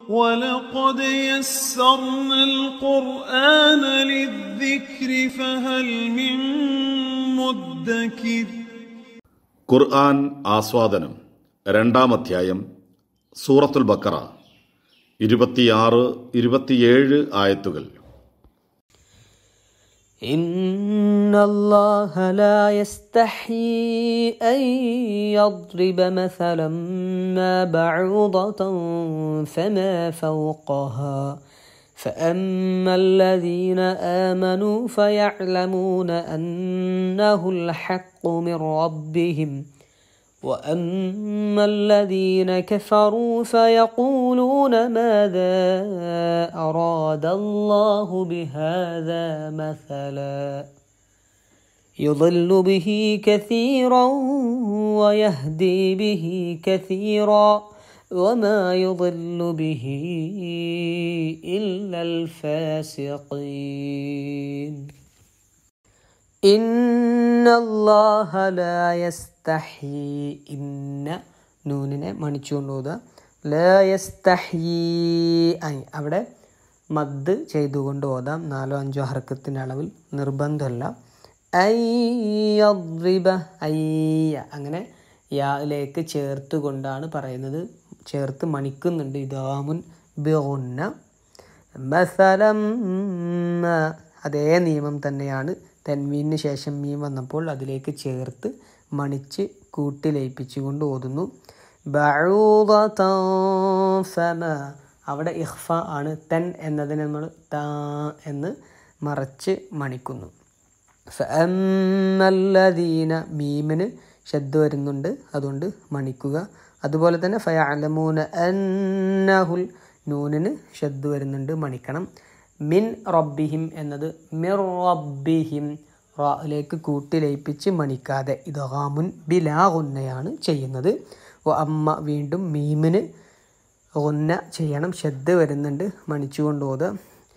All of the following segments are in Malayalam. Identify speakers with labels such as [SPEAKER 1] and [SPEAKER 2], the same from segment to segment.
[SPEAKER 1] ولقد يسرنا القرآن للذكر فهل من مدكر
[SPEAKER 2] ഖുർആൻ ആസ്വാദനം രണ്ടാം അധ്യായം സൂറത്തുൽ ബക്കറ ഇരുപത്തിയാറ് ഇരുപത്തിയേഴ് ആയത്തുകൾ
[SPEAKER 3] إن الله لا يستحيي أن يضرب مثلا ما بعوضة فما فوقها فأما الذين آمنوا فيعلمون أنه الحق من ربهم واما الذين كفروا فيقولون ماذا اراد الله بهذا مثلا يضل به كثيرا ويهدي به كثيرا وما يضل به الا الفاسقين إن الله لا يستحي إن നൂനിനെ മണിച്ചുകൊണ്ട് പോവുക ലാ യസ്തഹീ ഐ അവിടെ മദ് ചെയ്തുകൊണ്ട് ഓതാം നാലോ അഞ്ചോ ഹർക്കത്തിൻ്റെ അളവിൽ നിർബന്ധമല്ല ഐയദ്രിബ അയ്യ അങ്ങനെ യാലേക്ക് ചേർത്ത് കൊണ്ടാണ് പറയുന്നത് ചേർത്ത് മണിക്കുന്നുണ്ട് ഇതാമുൻ ബിഗുന്ന മസലം അതേ നിയമം തന്നെയാണ് തൻവീന് ശേഷം മീൻ വന്നപ്പോൾ അതിലേക്ക് ചേർത്ത് മണിച്ച് കൂട്ടി ലയിപ്പിച്ചുകൊണ്ട് ഓതുന്നു ഫമ അവിടെ ഇഹ്ഫ ആണ് തൻ എന്നതിനെ നമ്മൾ താ എന്ന് മറച്ച് മണിക്കുന്നു ഫഅമ്മല്ലദീന മീമിന് ശബ്ദ വരുന്നുണ്ട് അതുകൊണ്ട് മണിക്കുക അതുപോലെ തന്നെ ഫയഅലമൂന അന്നഹുൽ നൂനിന് ശബ്ദ വരുന്നുണ്ട് മണിക്കണം മിൻ റബ്ബിഹിം എന്നത് മിർ റബ്ബിഹിം റായിലേക്ക് കൂട്ടി ലയിപ്പിച്ച് മണിക്കാതെ ഇത് ഹാമുൻ ബിലാ ഗുന്നയാണ് ചെയ്യുന്നത് ഓ അമ്മ വീണ്ടും മീമിന് ഗുന്ന ചെയ്യണം ശബ്ദ വരുന്നുണ്ട് മണിച്ചുകൊണ്ട് ഓത്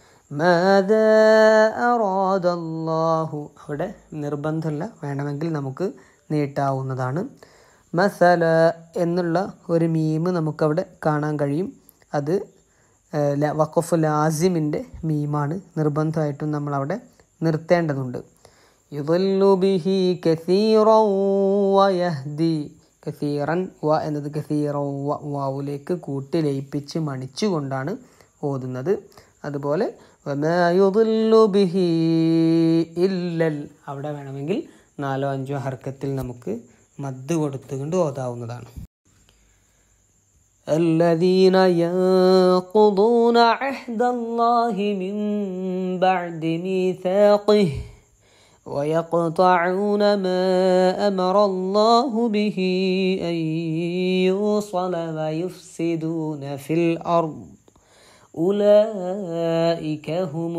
[SPEAKER 3] അറാദല്ലാഹു അവിടെ നിർബന്ധമല്ല വേണമെങ്കിൽ നമുക്ക് നീട്ടാവുന്നതാണ് മസല എന്നുള്ള ഒരു മീമ് നമുക്കവിടെ കാണാൻ കഴിയും അത് വഖഫ് ലാസിമിൻ്റെ മീമാണ് നിർബന്ധമായിട്ടും നമ്മളവിടെ നിർത്തേണ്ടതുണ്ട് യുദല്ലുബിഹി കസീറൻ വയഹ്ദി കസീറൻ വ എന്നത് കസീറൻ വ വാവുലേക്ക് കൂട്ടി ലയിപ്പിച്ച് മണിച്ചുകൊണ്ടാണ് ഓതുന്നത് അതുപോലെ ബിഹി ഇല്ലൽ അവിടെ വേണമെങ്കിൽ നാലോ അഞ്ചോ ഹർക്കത്തിൽ നമുക്ക് മദ് കൊടുത്തുകൊണ്ട് ഓതാവുന്നതാണ് الذين ينقضون عهد الله من بعد ميثاقه ويقطعون ما امر الله به ان يوصل ويفسدون في الارض اولئك هم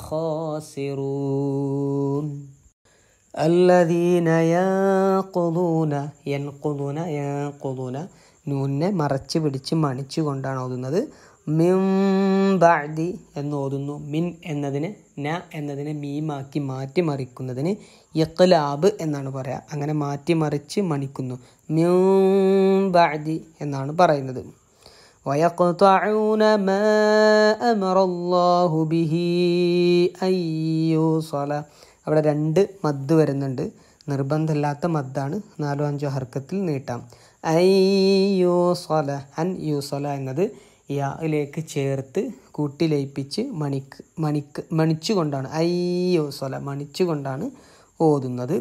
[SPEAKER 3] الخاسرون الذين ينقضون ينقضون ينقضون നൂനെ മറച്ച് പിടിച്ച് മണിച്ചു കൊണ്ടാണ് ഓതുന്നത് മിം ബാദി എന്ന് ഓതുന്നു മിൻ എന്നതിന് ന എന്നതിനെ മീമാക്കി മാറ്റി മറിക്കുന്നതിന് യക്ലാബ് എന്നാണ് പറയുക അങ്ങനെ മാറ്റി മറിച്ച് മണിക്കുന്നു മിം ബാദി എന്നാണ് പറയുന്നത് ويقطعون ما أمر الله به أن يوصل അവിടെ രണ്ട് മദ് വരുന്നുണ്ട് നിർബന്ധമില്ലാത്ത മദ്ദാണ് നാലോ അഞ്ചോ ഹർക്കത്തിൽ നീട്ടാം ഐ യൂസല അൻ യൂസല എന്നത് യായിലേക്ക് ചേർത്ത് കൂട്ടി ലയിപ്പിച്ച് മണിക്ക് മണിക്ക് മണിച്ചുകൊണ്ടാണ് ഐ യൂസല മണിച്ചുകൊണ്ടാണ് ഓതുന്നത്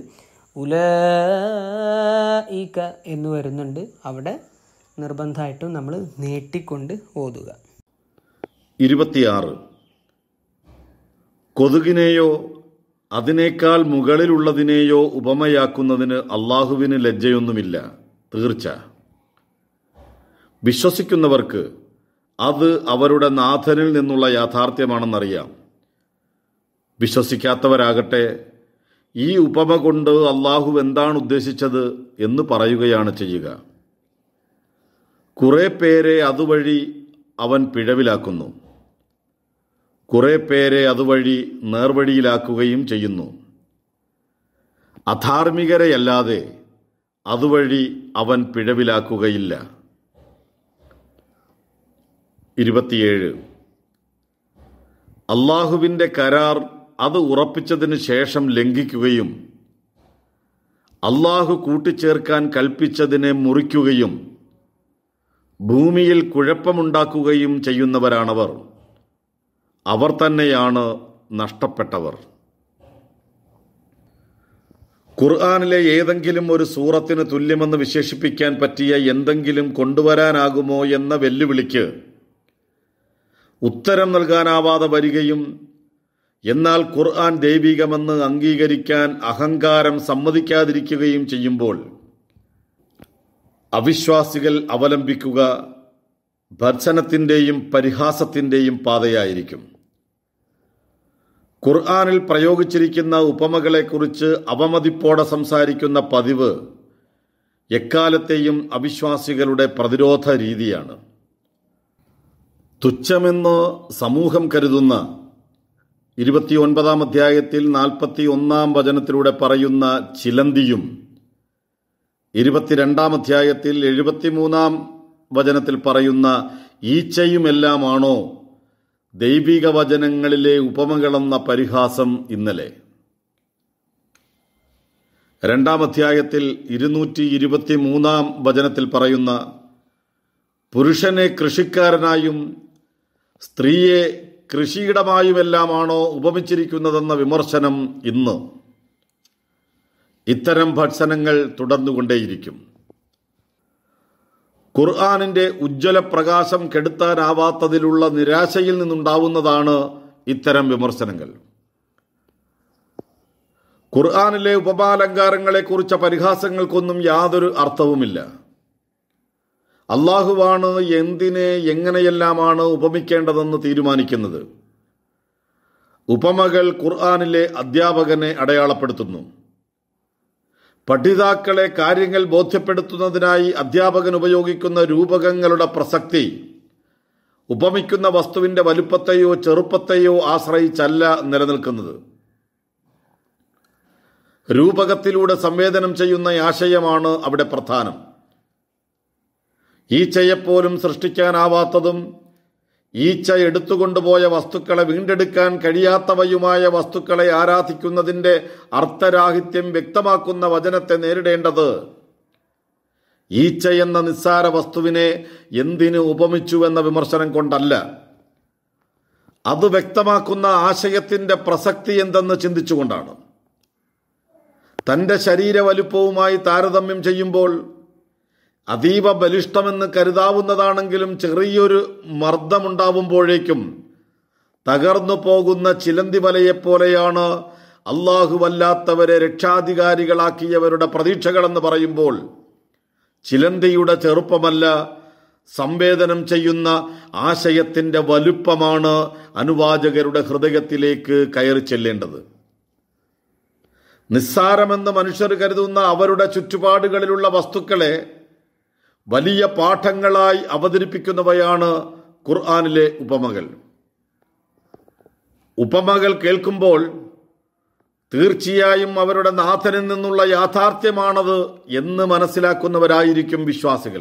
[SPEAKER 3] ഉലയിക എന്ന് വരുന്നുണ്ട് അവിടെ നിർബന്ധമായിട്ടും നമ്മൾ നീട്ടിക്കൊണ്ട് ഓതുക
[SPEAKER 2] ഇരുപത്തിയാറ് കൊതുകിനെയോ അതിനേക്കാൾ മുകളിലുള്ളതിനെയോ ഉപമയാക്കുന്നതിന് അള്ളാഹുവിന് ലജ്ജയൊന്നുമില്ല തീർച്ച വിശ്വസിക്കുന്നവർക്ക് അത് അവരുടെ നാഥനിൽ നിന്നുള്ള യാഥാർത്ഥ്യമാണെന്നറിയാം വിശ്വസിക്കാത്തവരാകട്ടെ ഈ ഉപമ കൊണ്ട് അള്ളാഹു എന്താണ് ഉദ്ദേശിച്ചത് എന്ന് പറയുകയാണ് ചെയ്യുക കുറെ പേരെ അതുവഴി അവൻ പിഴവിലാക്കുന്നു കുറെ പേരെ അതുവഴി നേർവഴിയിലാക്കുകയും ചെയ്യുന്നു അധാർമികരെയല്ലാതെ അതുവഴി അവൻ പിഴവിലാക്കുകയില്ല ഇരുപത്തിയേഴ് അള്ളാഹുവിൻ്റെ കരാർ അത് ഉറപ്പിച്ചതിന് ശേഷം ലംഘിക്കുകയും അള്ളാഹു കൂട്ടിച്ചേർക്കാൻ കൽപ്പിച്ചതിനെ മുറിക്കുകയും ഭൂമിയിൽ കുഴപ്പമുണ്ടാക്കുകയും ചെയ്യുന്നവരാണവർ അവർ തന്നെയാണ് നഷ്ടപ്പെട്ടവർ ഖുർആാനിലെ ഏതെങ്കിലും ഒരു സൂറത്തിന് തുല്യമെന്ന് വിശേഷിപ്പിക്കാൻ പറ്റിയ എന്തെങ്കിലും കൊണ്ടുവരാനാകുമോ എന്ന വെല്ലുവിളിക്ക് ഉത്തരം നൽകാനാവാതെ വരികയും എന്നാൽ ഖുർആൻ ദൈവികമെന്ന് അംഗീകരിക്കാൻ അഹങ്കാരം സമ്മതിക്കാതിരിക്കുകയും ചെയ്യുമ്പോൾ അവിശ്വാസികൾ അവലംബിക്കുക ഭർസനത്തിൻ്റെയും പരിഹാസത്തിൻ്റെയും പാതയായിരിക്കും ഖുർആാനിൽ പ്രയോഗിച്ചിരിക്കുന്ന ഉപമകളെക്കുറിച്ച് അവമതിപ്പോടെ സംസാരിക്കുന്ന പതിവ് എക്കാലത്തെയും അവിശ്വാസികളുടെ പ്രതിരോധ രീതിയാണ് തുച്ഛമെന്ന് സമൂഹം കരുതുന്ന ഇരുപത്തിയൊൻപതാം അധ്യായത്തിൽ നാൽപ്പത്തി ഒന്നാം വചനത്തിലൂടെ പറയുന്ന ചിലന്തിയും ഇരുപത്തിരണ്ടാം അധ്യായത്തിൽ എഴുപത്തിമൂന്നാം വചനത്തിൽ പറയുന്ന ഈച്ചയുമെല്ലാമാണോ ദൈവിക വചനങ്ങളിലെ ഉപമകളെന്ന പരിഹാസം ഇന്നലെ രണ്ടാം അധ്യായത്തിൽ ഇരുന്നൂറ്റി ഇരുപത്തി മൂന്നാം വചനത്തിൽ പറയുന്ന പുരുഷനെ കൃഷിക്കാരനായും സ്ത്രീയെ കൃഷിയിടമായുമെല്ലാമാണോ ഉപമിച്ചിരിക്കുന്നതെന്ന വിമർശനം ഇന്ന് ഇത്തരം ഭത്സനങ്ങൾ തുടർന്നുകൊണ്ടേയിരിക്കും ഖുർആാനിന്റെ ഉജ്ജ്വല പ്രകാശം കെടുത്താനാവാത്തതിലുള്ള നിരാശയിൽ നിന്നുണ്ടാവുന്നതാണ് ഇത്തരം വിമർശനങ്ങൾ ഖുർആാനിലെ ഉപമാലങ്കാരങ്ങളെക്കുറിച്ച പരിഹാസങ്ങൾക്കൊന്നും യാതൊരു അർത്ഥവുമില്ല അള്ളാഹുവാണ് എന്തിനെ എങ്ങനെയെല്ലാമാണ് ഉപമിക്കേണ്ടതെന്ന് തീരുമാനിക്കുന്നത് ഉപമകൾ ഖുർആാനിലെ അധ്യാപകനെ അടയാളപ്പെടുത്തുന്നു പഠിതാക്കളെ കാര്യങ്ങൾ ബോധ്യപ്പെടുത്തുന്നതിനായി അധ്യാപകൻ ഉപയോഗിക്കുന്ന രൂപകങ്ങളുടെ പ്രസക്തി ഉപമിക്കുന്ന വസ്തുവിന്റെ വലുപ്പത്തെയോ ചെറുപ്പത്തെയോ ആശ്രയിച്ചല്ല നിലനിൽക്കുന്നത് രൂപകത്തിലൂടെ സംവേദനം ചെയ്യുന്ന ആശയമാണ് അവിടെ പ്രധാനം ഈച്ചയെപ്പോലും സൃഷ്ടിക്കാനാവാത്തതും ഈച്ച എടുത്തുകൊണ്ടുപോയ വസ്തുക്കളെ വീണ്ടെടുക്കാൻ കഴിയാത്തവയുമായ വസ്തുക്കളെ ആരാധിക്കുന്നതിന്റെ അർത്ഥരാഹിത്യം വ്യക്തമാക്കുന്ന വചനത്തെ നേരിടേണ്ടത് ഈച്ച എന്ന നിസ്സാര വസ്തുവിനെ എന്തിനു ഉപമിച്ചുവെന്ന വിമർശനം കൊണ്ടല്ല അത് വ്യക്തമാക്കുന്ന ആശയത്തിന്റെ പ്രസക്തി എന്തെന്ന് ചിന്തിച്ചുകൊണ്ടാണ് തന്റെ ശരീര വലുപ്പവുമായി താരതമ്യം ചെയ്യുമ്പോൾ അതീവ ബലിഷ്ഠമെന്ന് കരുതാവുന്നതാണെങ്കിലും ചെറിയൊരു മർദ്ദമുണ്ടാവുമ്പോഴേക്കും തകർന്നു പോകുന്ന ചിലന്തി വലയെപ്പോലെയാണ് അള്ളാഹുവല്ലാത്തവരെ രക്ഷാധികാരികളാക്കിയവരുടെ പ്രതീക്ഷകളെന്ന് പറയുമ്പോൾ ചിലന്തിയുടെ ചെറുപ്പമല്ല സംവേദനം ചെയ്യുന്ന ആശയത്തിന്റെ വലുപ്പമാണ് അനുവാചകരുടെ ഹൃദയത്തിലേക്ക് കയറി ചെല്ലേണ്ടത് നിസ്സാരമെന്ന് മനുഷ്യർ കരുതുന്ന അവരുടെ ചുറ്റുപാടുകളിലുള്ള വസ്തുക്കളെ വലിയ പാഠങ്ങളായി അവതരിപ്പിക്കുന്നവയാണ് ഖുർആാനിലെ ഉപമകൾ ഉപമകൾ കേൾക്കുമ്പോൾ തീർച്ചയായും അവരുടെ നാഥനിൽ നിന്നുള്ള യാഥാർത്ഥ്യമാണത് എന്ന് മനസ്സിലാക്കുന്നവരായിരിക്കും വിശ്വാസികൾ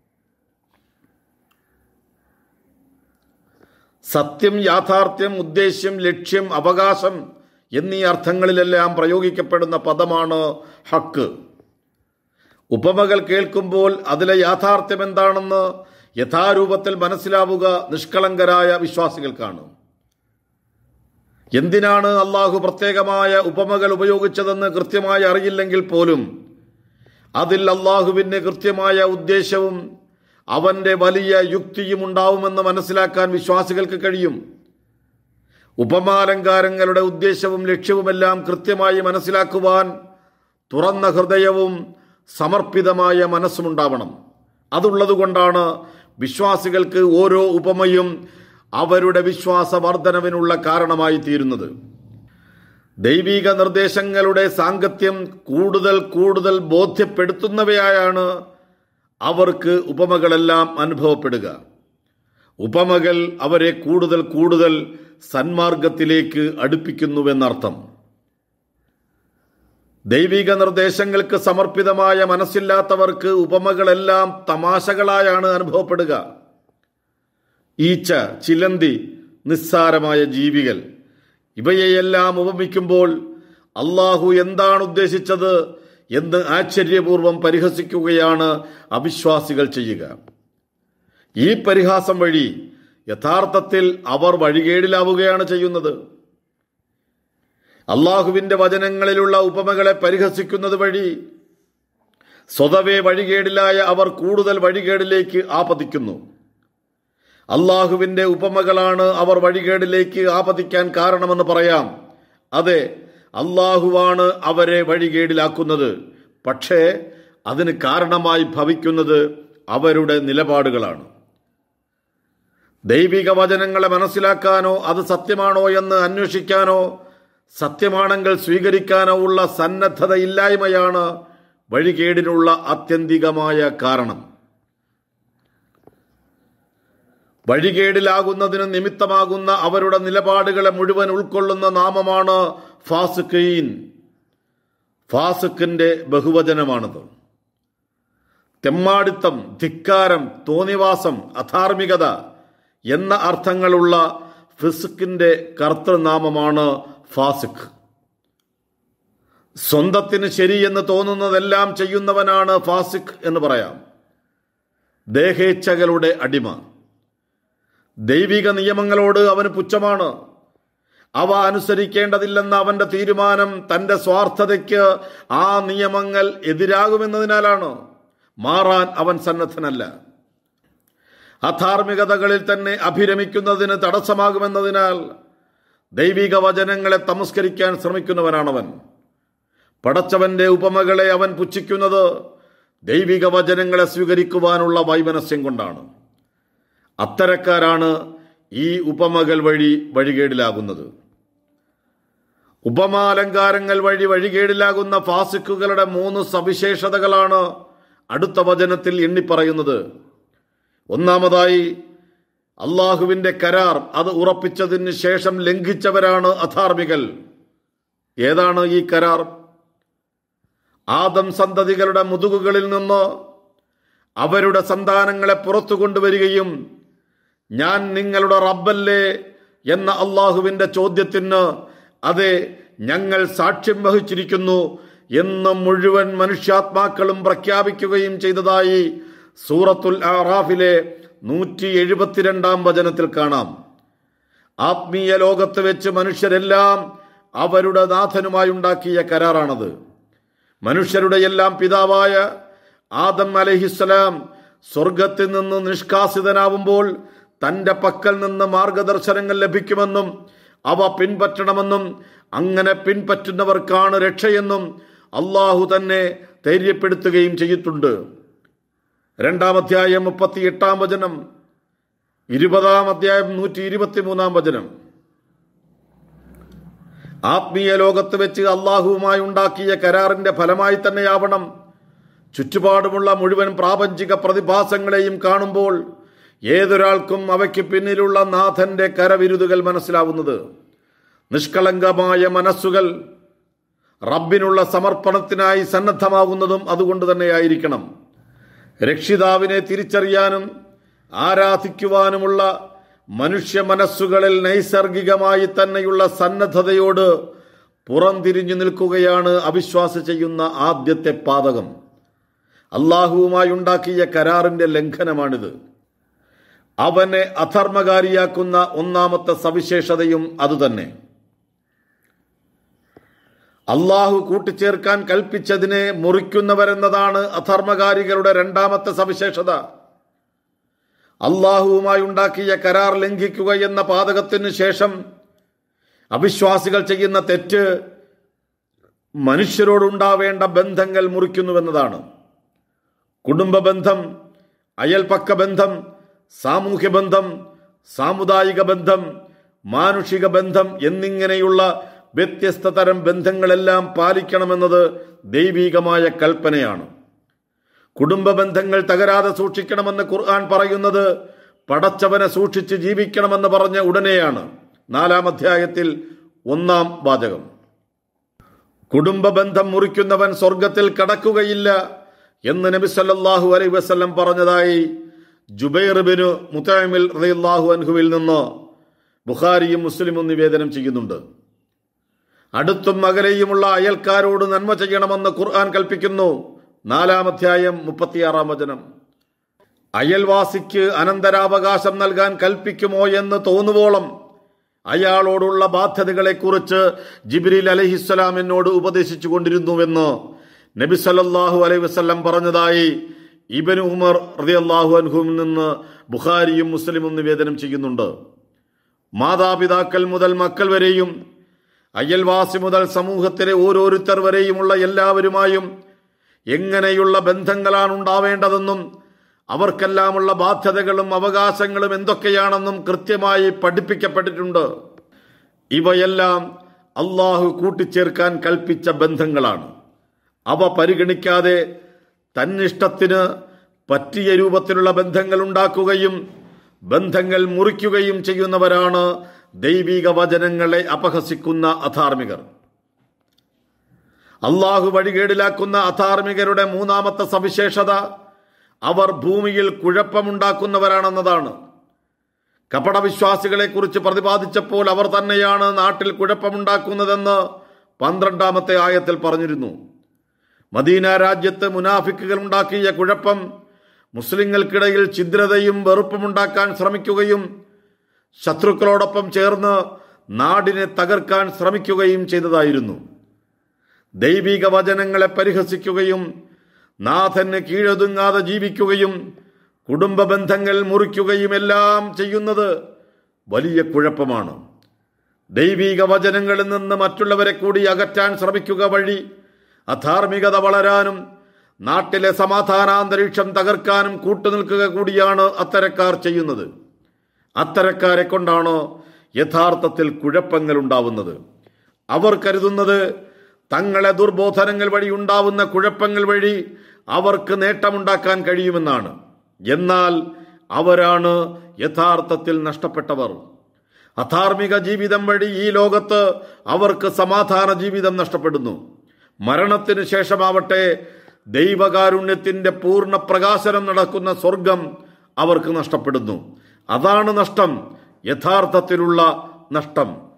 [SPEAKER 2] സത്യം യാഥാർത്ഥ്യം ഉദ്ദേശ്യം ലക്ഷ്യം അവകാശം എന്നീ അർത്ഥങ്ങളിലെല്ലാം പ്രയോഗിക്കപ്പെടുന്ന പദമാണ് ഹക്ക് ഉപമകൾ കേൾക്കുമ്പോൾ അതിലെ യാഥാർത്ഥ്യം എന്താണെന്ന് യഥാരൂപത്തിൽ മനസ്സിലാവുക നിഷ്കളങ്കരായ വിശ്വാസികൾക്കാണ് എന്തിനാണ് അള്ളാഹു പ്രത്യേകമായ ഉപമകൾ ഉപയോഗിച്ചതെന്ന് കൃത്യമായി അറിയില്ലെങ്കിൽ പോലും അതിൽ അള്ളാഹുവിന് കൃത്യമായ ഉദ്ദേശവും അവന്റെ വലിയ യുക്തിയും ഉണ്ടാവുമെന്ന് മനസ്സിലാക്കാൻ വിശ്വാസികൾക്ക് കഴിയും ഉപമാലങ്കാരങ്ങളുടെ ഉദ്ദേശവും ലക്ഷ്യവുമെല്ലാം കൃത്യമായി മനസ്സിലാക്കുവാൻ തുറന്ന ഹൃദയവും സമർപ്പിതമായ മനസ്സുമുണ്ടാവണം അതുള്ളതുകൊണ്ടാണ് വിശ്വാസികൾക്ക് ഓരോ ഉപമയും അവരുടെ വിശ്വാസ വർധനവിനുള്ള കാരണമായി തീരുന്നത് ദൈവിക നിർദ്ദേശങ്ങളുടെ സാങ്കത്യം കൂടുതൽ കൂടുതൽ ബോധ്യപ്പെടുത്തുന്നവയായാണ് അവർക്ക് ഉപമകളെല്ലാം അനുഭവപ്പെടുക ഉപമകൾ അവരെ കൂടുതൽ കൂടുതൽ സന്മാർഗത്തിലേക്ക് അടുപ്പിക്കുന്നുവെന്നർത്ഥം ദൈവിക നിർദ്ദേശങ്ങൾക്ക് സമർപ്പിതമായ മനസ്സില്ലാത്തവർക്ക് ഉപമകളെല്ലാം തമാശകളായാണ് അനുഭവപ്പെടുക ഈച്ച ചിലന്തി നിസ്സാരമായ ജീവികൾ ഇവയെയെല്ലാം ഉപമിക്കുമ്പോൾ അള്ളാഹു എന്താണ് ഉദ്ദേശിച്ചത് എന്ന് ആശ്ചര്യപൂർവം പരിഹസിക്കുകയാണ് അവിശ്വാസികൾ ചെയ്യുക ഈ പരിഹാസം വഴി യഥാർത്ഥത്തിൽ അവർ വഴികേടിലാവുകയാണ് ചെയ്യുന്നത് അള്ളാഹുവിന്റെ വചനങ്ങളിലുള്ള ഉപമകളെ പരിഹസിക്കുന്നത് വഴി സ്വതവേ വഴികേടിലായ അവർ കൂടുതൽ വഴികേടിലേക്ക് ആപതിക്കുന്നു അള്ളാഹുവിന്റെ ഉപമകളാണ് അവർ വഴികേടിലേക്ക് ആപതിക്കാൻ കാരണമെന്ന് പറയാം അതെ അള്ളാഹുവാണ് അവരെ വഴികേടിലാക്കുന്നത് പക്ഷേ അതിന് കാരണമായി ഭവിക്കുന്നത് അവരുടെ നിലപാടുകളാണ് ദൈവിക വചനങ്ങളെ മനസ്സിലാക്കാനോ അത് സത്യമാണോ എന്ന് അന്വേഷിക്കാനോ സത്യമാണെങ്കിൽ സ്വീകരിക്കാനോ ഉള്ള സന്നദ്ധതയില്ലായ്മയാണ് വഴികേടിനുള്ള ആത്യന്തികമായ കാരണം വഴികേടിലാകുന്നതിന് നിമിത്തമാകുന്ന അവരുടെ നിലപാടുകളെ മുഴുവൻ ഉൾക്കൊള്ളുന്ന നാമമാണ് ഫാസുഖീൻ ഫാസുഖിന്റെ ബഹുവചനമാണത് തെമ്മാടിത്തം ധിക്കാരം തോന്നിവാസം അധാർമികത എന്ന അർത്ഥങ്ങളുള്ള ഫിസുക്കിന്റെ കർത്തൃനാമമാണ് ഫാസിഖ് സ്വന്തത്തിന് ശരിയെന്ന് തോന്നുന്നതെല്ലാം ചെയ്യുന്നവനാണ് ഫാസിഖ് എന്ന് പറയാം ദേഹേച്ഛകളുടെ അടിമ ദൈവിക നിയമങ്ങളോട് അവന് പുച്ഛമാണ് അവ അനുസരിക്കേണ്ടതില്ലെന്ന അവന്റെ തീരുമാനം തന്റെ സ്വാർത്ഥതയ്ക്ക് ആ നിയമങ്ങൾ എതിരാകുമെന്നതിനാലാണ് മാറാൻ അവൻ സന്നദ്ധനല്ല അധാർമികതകളിൽ തന്നെ അഭിരമിക്കുന്നതിന് തടസ്സമാകുമെന്നതിനാൽ ദൈവിക വചനങ്ങളെ തമസ്കരിക്കാൻ ശ്രമിക്കുന്നവനാണവൻ പടച്ചവന്റെ ഉപമകളെ അവൻ പുച്ഛിക്കുന്നത് ദൈവിക വചനങ്ങളെ സ്വീകരിക്കുവാനുള്ള വൈമനസ്യം കൊണ്ടാണ് അത്തരക്കാരാണ് ഈ ഉപമകൾ വഴി വഴികേടിലാകുന്നത് ഉപമാലങ്കാരങ്ങൾ വഴി വഴികേടിലാകുന്ന ഫാസിക്കുകളുടെ മൂന്ന് സവിശേഷതകളാണ് അടുത്ത വചനത്തിൽ എണ്ണിപ്പറയുന്നത് ഒന്നാമതായി അള്ളാഹുവിന്റെ കരാർ അത് ഉറപ്പിച്ചതിന് ശേഷം ലംഘിച്ചവരാണ് അധാർമികൾ ഏതാണ് ഈ കരാർ ആദം സന്തതികളുടെ മുതുകുകളിൽ നിന്ന് അവരുടെ സന്താനങ്ങളെ പുറത്തു കൊണ്ടുവരികയും ഞാൻ നിങ്ങളുടെ റബ്ബല്ലേ എന്ന അള്ളാഹുവിന്റെ ചോദ്യത്തിന് അതെ ഞങ്ങൾ സാക്ഷ്യം വഹിച്ചിരിക്കുന്നു എന്ന് മുഴുവൻ മനുഷ്യാത്മാക്കളും പ്രഖ്യാപിക്കുകയും ചെയ്തതായി സൂറത്തുൽ ആറാഫിലെ നൂറ്റി എഴുപത്തിരണ്ടാം വചനത്തിൽ കാണാം ആത്മീയ ലോകത്ത് വെച്ച് മനുഷ്യരെല്ലാം അവരുടെ നാഥനുമായി ഉണ്ടാക്കിയ കരാറാണത് മനുഷ്യരുടെ എല്ലാം പിതാവായ ആദം അലഹിസ്സലാം സ്വർഗത്തിൽ നിന്ന് നിഷ്കാസിതനാവുമ്പോൾ തന്റെ പക്കൽ നിന്ന് മാർഗദർശനങ്ങൾ ലഭിക്കുമെന്നും അവ പിൻപറ്റണമെന്നും അങ്ങനെ പിൻപറ്റുന്നവർക്കാണ് രക്ഷയെന്നും അള്ളാഹു തന്നെ ധൈര്യപ്പെടുത്തുകയും ചെയ്തിട്ടുണ്ട് രണ്ടാം അധ്യായം മുപ്പത്തി എട്ടാം വചനം ഇരുപതാം അധ്യായം നൂറ്റി ഇരുപത്തിമൂന്നാം വചനം ആത്മീയ ലോകത്ത് വെച്ച് അള്ളാഹുവുമായി ഉണ്ടാക്കിയ കരാറിന്റെ ഫലമായി തന്നെയാവണം ചുറ്റുപാടുമുള്ള മുഴുവൻ പ്രാപഞ്ചിക പ്രതിഭാസങ്ങളെയും കാണുമ്പോൾ ഏതൊരാൾക്കും അവയ്ക്ക് പിന്നിലുള്ള നാഥന്റെ കരവിരുതുകൾ മനസ്സിലാവുന്നത് നിഷ്കളങ്കമായ മനസ്സുകൾ റബ്ബിനുള്ള സമർപ്പണത്തിനായി സന്നദ്ധമാകുന്നതും അതുകൊണ്ട് തന്നെയായിരിക്കണം രക്ഷിതാവിനെ തിരിച്ചറിയാനും ആരാധിക്കുവാനുമുള്ള മനുഷ്യ മനസ്സുകളിൽ നൈസർഗികമായി തന്നെയുള്ള സന്നദ്ധതയോട് പുറംതിരിഞ്ഞു നിൽക്കുകയാണ് അവിശ്വാസ ചെയ്യുന്ന ആദ്യത്തെ പാതകം അള്ളാഹുവുമായി ഉണ്ടാക്കിയ കരാറിന്റെ ലംഘനമാണിത് അവനെ അധർമ്മകാരിയാക്കുന്ന ഒന്നാമത്തെ സവിശേഷതയും അതുതന്നെ അള്ളാഹു കൂട്ടിച്ചേർക്കാൻ കൽപ്പിച്ചതിനെ മുറിക്കുന്നവരെന്നതാണ് അധർമ്മകാരികളുടെ രണ്ടാമത്തെ സവിശേഷത അള്ളാഹുവുമായി ഉണ്ടാക്കിയ കരാർ ലംഘിക്കുക എന്ന പാതകത്തിന് ശേഷം അവിശ്വാസികൾ ചെയ്യുന്ന തെറ്റ് മനുഷ്യരോടുണ്ടാവേണ്ട ബന്ധങ്ങൾ മുറിക്കുന്നുവെന്നതാണ് കുടുംബ ബന്ധം അയൽപക്ക ബന്ധം സാമൂഹ്യ ബന്ധം സാമുദായിക ബന്ധം മാനുഷിക ബന്ധം എന്നിങ്ങനെയുള്ള വ്യത്യസ്ത തരം ബന്ധങ്ങളെല്ലാം പാലിക്കണമെന്നത് ദൈവീകമായ കൽപ്പനയാണ് കുടുംബ ബന്ധങ്ങൾ തകരാതെ സൂക്ഷിക്കണമെന്ന് ഖുർആൻ പറയുന്നത് പടച്ചവനെ സൂക്ഷിച്ച് ജീവിക്കണമെന്ന് പറഞ്ഞ ഉടനെയാണ് നാലാം അധ്യായത്തിൽ ഒന്നാം വാചകം കുടുംബ ബന്ധം മുറിക്കുന്നവൻ സ്വർഗത്തിൽ കടക്കുകയില്ല എന്ന് നബി സല്ലല്ലാഹു അലൈഹി വസല്ലം പറഞ്ഞതായി ജുബൈർ ബിനു മുത്തമിൽ റളിയല്ലാഹു അൻഹുവിൽ നിന്ന് ബുഖാരിയും മുസ്ലിമും നിവേദനം ചെയ്യുന്നുണ്ട് അടുത്തും അകലെയുമുള്ള അയൽക്കാരോട് നന്മ ചെയ്യണമെന്ന് ഖുർആൻ കൽപ്പിക്കുന്നു നാലാം അധ്യായം മുപ്പത്തിയാറാം വചനം അയൽവാസിക്ക് അനന്തരാവകാശം നൽകാൻ കൽപ്പിക്കുമോ എന്ന് തോന്നുവോളം അയാളോടുള്ള ബാധ്യതകളെക്കുറിച്ച് ജിബ്രീൽ അലഹിസ്സലാം എന്നോട് ഉപദേശിച്ചു കൊണ്ടിരുന്നുവെന്ന് നബി സല്ലല്ലാഹു അലൈഹി വസല്ലം പറഞ്ഞതായി ഇബനു ഉമർ റളിയല്ലാഹു അൻഹുവിൽ നിന്ന് ബുഖാരിയും മുസ്ലിമും നിവേദനം ചെയ്യുന്നുണ്ട് മാതാപിതാക്കൾ മുതൽ മക്കൾ വരെയും അയൽവാസി മുതൽ സമൂഹത്തിലെ ഓരോരുത്തർ വരെയുമുള്ള എല്ലാവരുമായും എങ്ങനെയുള്ള ബന്ധങ്ങളാണ് ഉണ്ടാവേണ്ടതെന്നും അവർക്കെല്ലാമുള്ള ബാധ്യതകളും അവകാശങ്ങളും എന്തൊക്കെയാണെന്നും കൃത്യമായി പഠിപ്പിക്കപ്പെട്ടിട്ടുണ്ട് ഇവയെല്ലാം അള്ളാഹു കൂട്ടിച്ചേർക്കാൻ കൽപ്പിച്ച ബന്ധങ്ങളാണ് അവ പരിഗണിക്കാതെ തന്നിഷ്ടത്തിന് പറ്റിയ രൂപത്തിലുള്ള ബന്ധങ്ങൾ ഉണ്ടാക്കുകയും ബന്ധങ്ങൾ മുറിക്കുകയും ചെയ്യുന്നവരാണ് ദൈവിക വചനങ്ങളെ അപഹസിക്കുന്ന അധാർമികർ അള്ളാഹു വഴികേടിലാക്കുന്ന അധാർമികരുടെ മൂന്നാമത്തെ സവിശേഷത അവർ ഭൂമിയിൽ കുഴപ്പമുണ്ടാക്കുന്നവരാണെന്നതാണ് കപടവിശ്വാസികളെ കുറിച്ച് പ്രതിപാദിച്ചപ്പോൾ അവർ തന്നെയാണ് നാട്ടിൽ കുഴപ്പമുണ്ടാക്കുന്നതെന്ന് പന്ത്രണ്ടാമത്തെ ആയത്തിൽ പറഞ്ഞിരുന്നു മദീന രാജ്യത്ത് മുനാഫിക്കുകൾ ഉണ്ടാക്കിയ കുഴപ്പം മുസ്ലിങ്ങൾക്കിടയിൽ ഛിദ്രതയും വെറുപ്പുമുണ്ടാക്കാൻ ശ്രമിക്കുകയും ശത്രുക്കളോടൊപ്പം ചേർന്ന് നാടിനെ തകർക്കാൻ ശ്രമിക്കുകയും ചെയ്തതായിരുന്നു ദൈവിക വചനങ്ങളെ പരിഹസിക്കുകയും നാഥന് കീഴൊതുങ്ങാതെ ജീവിക്കുകയും കുടുംബ ബന്ധങ്ങൾ മുറിക്കുകയും എല്ലാം ചെയ്യുന്നത് വലിയ കുഴപ്പമാണ് ദൈവിക വചനങ്ങളിൽ നിന്ന് മറ്റുള്ളവരെ കൂടി അകറ്റാൻ ശ്രമിക്കുക വഴി അധാർമികത വളരാനും നാട്ടിലെ സമാധാനാന്തരീക്ഷം തകർക്കാനും കൂട്ടുനിൽക്കുക കൂടിയാണ് അത്തരക്കാർ ചെയ്യുന്നത് അത്തരക്കാരെ കൊണ്ടാണ് യഥാർത്ഥത്തിൽ കുഴപ്പങ്ങൾ ഉണ്ടാവുന്നത് അവർ കരുതുന്നത് തങ്ങളെ ദുർബോധനങ്ങൾ വഴി ഉണ്ടാവുന്ന കുഴപ്പങ്ങൾ വഴി അവർക്ക് നേട്ടമുണ്ടാക്കാൻ കഴിയുമെന്നാണ് എന്നാൽ അവരാണ് യഥാർത്ഥത്തിൽ നഷ്ടപ്പെട്ടവർ അധാർമിക ജീവിതം വഴി ഈ ലോകത്ത് അവർക്ക് സമാധാന ജീവിതം നഷ്ടപ്പെടുന്നു മരണത്തിന് ശേഷമാവട്ടെ ദൈവകാരുണ്യത്തിന്റെ പൂർണ്ണ പ്രകാശനം നടക്കുന്ന സ്വർഗം അവർക്ക് നഷ്ടപ്പെടുന്നു അതാണ് നഷ്ടം യഥാർത്ഥത്തിലുള്ള നഷ്ടം